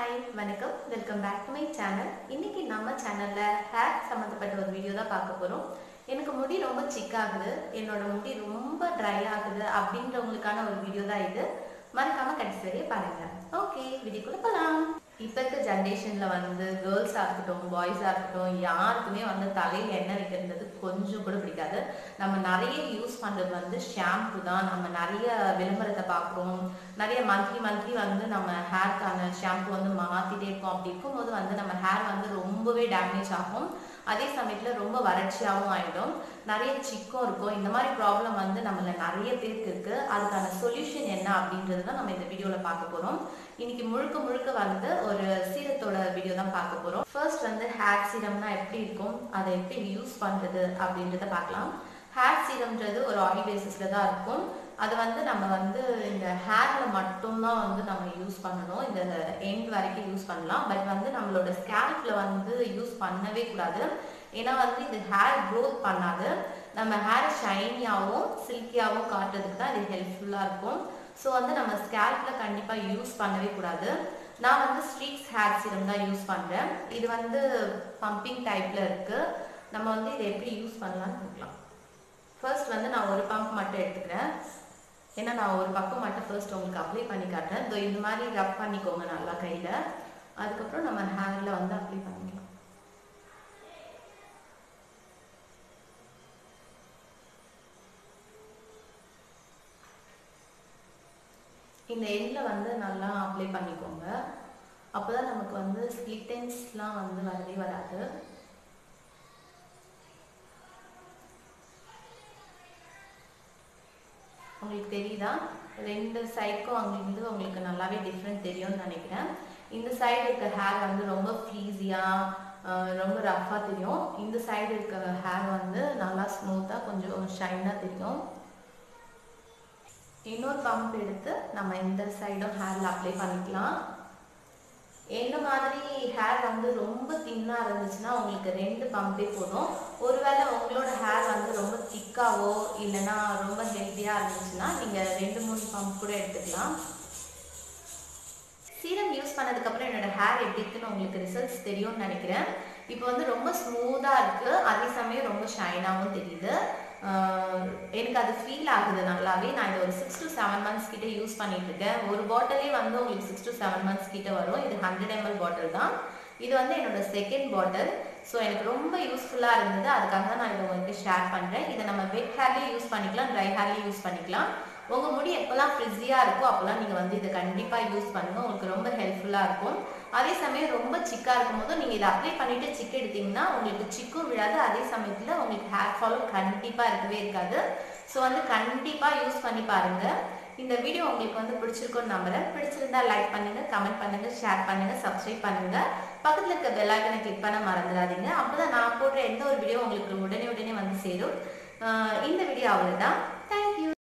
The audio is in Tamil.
ஹாய் வணக்கம் welcome back to my channel இன்னைக்கு நம்ம சேனல்ல ஹேர் சம்மந்தப்பட்ட ஒரு வீடியோ தான் பார்க்க போறோம் எனக்கு முடி ரொம்ப சிக்காகுது என்னோட முடி ரொம்ப ட்ரை ஆகுது அப்படின்றவங்களுக்கான ஒரு வீடியோ தான் இது மறக்காம கடைசி வரையும் பாருங்க ஓகே வீடியோக்குள்ள போலாம் இப்போ இருக்க ஜென்ரேஷன்ல வந்து கேர்ள்ஸாக இருக்கட்டும் பாய்ஸாக இருக்கட்டும் யாருக்குமே வந்து தலையில் எண்ணெய் வைக்கிறது கொஞ்சம் கூட பிடிக்காது நம்ம நிறைய யூஸ் பண்றது வந்து ஷாம்பு தான் நம்ம நிறைய விளம்பரத்தை பார்க்குறோம் நிறைய மந்த்லி மந்த்லி வந்து நம்ம ஹேர்க்கான ஷாம்பு வந்து மாற்றிட்டே இருக்கோம் அப்படி இருக்கும்போது வந்து நம்ம ஹேர் வந்து ரொம்பவே டேமேஜ் ஆகும் அதே சமயத்தில் ரொம்ப வறட்சியாகவும் ஆகிடும் நிறைய சிக்கும் இருக்கும் இந்த மாதிரி ப்ராப்ளம் வந்து நம்மள நிறைய பேருக்கு இருக்குது அதுக்கான சொல்யூஷன் என்ன அப்படின்றது தான் நம்ம இந்த வீடியோவில் பார்க்க போகிறோம் இன்னைக்கு முழுக்க முழுக்க வந்து ஒரு சீரத்தோட வீடியோ தான் பார்க்க போகிறோம் ஃபர்ஸ்ட் வந்து ஹேர் சீரம்னா எப்படி இருக்கும் அதை எப்படி யூஸ் பண்ணுறது அப்படின்றத பார்க்கலாம் ஹேர் சீரம்ன்றது ஒரு ஆயில் பேசிஸில் தான் இருக்கும் அது வந்து நம்ம வந்து இந்த ஹேரில் மட்டும்தான் வந்து நம்ம யூஸ் பண்ணணும் இந்த எண்ட் வரைக்கும் யூஸ் பண்ணலாம் பட் வந்து நம்மளோட ஸ்கேல்பில் வந்து யூஸ் பண்ணவே கூடாது ஏன்னா வந்து இது ஹேர் க்ரோத் பண்ணாது நம்ம ஹேர் ஷைனியாகவும் சில்கியாகவும் காட்டுறதுக்கு தான் இது ஹெல்ப்ஃபுல்லாக இருக்கும் ஸோ வந்து நம்ம ஸ்கேல்பில் கண்டிப்பாக யூஸ் பண்ணவே கூடாது நான் வந்து ஸ்ட்ரீக்ஸ் ஹேர் சீரம் தான் யூஸ் பண்ணுறேன் இது வந்து பம்பிங் டைப்பில் இருக்குது நம்ம வந்து இதை எப்படி யூஸ் பண்ணலாம்னு பார்க்கலாம் ஃபர்ஸ்ட் வந்து நான் ஒரு பம்ப் மட்டும் எடுத்துக்கிறேன் ஏன்னா நான் ஒரு பக்கம் மட்டும் ஃபர்ஸ்ட் உங்களுக்கு அப்ளை பண்ணி காட்டுறேன் இதோ இந்த மாதிரி ரப் பண்ணிக்கோங்க நல்லா கையில் அதுக்கப்புறம் நம்ம ஹேரில் வந்து அப்ளை பண்ணிக்கலாம் இந்த எண்டில் வந்து நல்லா அப்ளை பண்ணிக்கோங்க அப்போ தான் நமக்கு வந்து ஸ்ப்ளிட்டன்ஸ்லாம் வந்து வரவே வராது உங்களுக்கு தெரியுதா ரெண்டு சைடுக்கும் அங்கிருந்து உங்களுக்கு நல்லாவே டிஃப்ரெண்ட் தெரியும்னு நினைக்கிறேன் இந்த சைடு இருக்க ஹேர் வந்து ரொம்ப ஃப்ரீஸியாக ரொம்ப ரஃப்பாக தெரியும் இந்த சைடு இருக்க ஹேர் வந்து நல்லா ஸ்மூத்தாக கொஞ்சம் ஷைனாக தெரியும் இன்னொரு பம்ப் எடுத்து நம்ம இந்த சைடும் ஹேரில் அப்ளை பண்ணிக்கலாம் என்ன மாதிரி ஹேர் வந்து ரொம்ப தின்னாக இருந்துச்சுன்னா உங்களுக்கு ரெண்டு பம்பே போதும் ஒருவேளை உங்களோட ஹேர் வந்து ரொம்ப திக்காவோ இல்லைன்னா ரொம்ப ஹெல்த்தியாக இருந்துச்சுன்னா நீங்கள் ரெண்டு மூணு பம்ப் கூட எடுத்துக்கலாம் சீரம் யூஸ் பண்ணதுக்கப்புறம் என்னோட ஹேர் எப்படி இருக்குன்னு உங்களுக்கு ரிசல்ட்ஸ் தெரியும்னு நினைக்கிறேன் இப்போ வந்து ரொம்ப ஸ்மூத்தாக இருக்குது அதே சமயம் ரொம்ப ஷைனாகவும் தெரியுது எனக்கு அது ஃபீல் ஆகுது நல்லாவே நான் இதை ஒரு சிக்ஸ் டு செவன் மந்த்ஸ் கிட்ட யூஸ் பண்ணிட்டு இருக்கேன் ஒரு பாட்டிலே வந்து உங்களுக்கு சிக்ஸ் டு செவன் மந்த்ஸ் கிட்ட வரும் இது ஹண்ட்ரட் எம்எல் பாட்டில் தான் இது வந்து என்னோட செகண்ட் பாட்டில் ஸோ எனக்கு ரொம்ப யூஸ்ஃபுல்லாக இருந்தது அதுக்காக தான் நான் இதை உங்களுக்கு ஷேர் பண்ணுறேன் இதை நம்ம வெட் ஹேர்லேயும் யூஸ் பண்ணிக்கலாம் ட்ரை ஹேர்லேயும் யூஸ் பண்ணிக்கலாம் உங்கள் முடி எப்போல்லாம் ஃப்ரிஸியாக இருக்கோ அப்போல்லாம் நீங்கள் வந்து இதை கண்டிப்பாக யூஸ் பண்ணுங்கள் உங்களுக்கு ரொம்ப ஹெல்ப்ஃபுல்லாக இருக்கும் அதே சமயம் ரொம்ப சிக்காக இருக்கும்போது நீங்கள் இதை அப்ளை பண்ணிவிட்டு சிக்கு எடுத்தீங்கன்னா உங்களுக்கு சிக்கும் விழாது அதே சமயத்தில் உங்களுக்கு ஹேர் ஃபாலும் கண்டிப்பாக இருக்கவே இருக்காது ஸோ வந்து கண்டிப்பாக யூஸ் பண்ணி பாருங்கள் இந்த வீடியோ உங்களுக்கு வந்து பிடிச்சிருக்கும்னு நம்புறேன் பிடிச்சிருந்தா லைக் பண்ணுங்க கமெண்ட் பண்ணுங்க ஷேர் பண்ணுங்க சப்ஸ்கிரைப் பண்ணுங்க பக்கத்தில் இருக்க பெல் ஐக்கனை கிளிக் பண்ண மறந்துடாதீங்க அப்போதான் நான் போடுற எந்த ஒரு வீடியோ உங்களுக்கு உடனே உடனே வந்து சேரும் இந்த வீடியோ அவ்வளோதான் தேங்க்யூ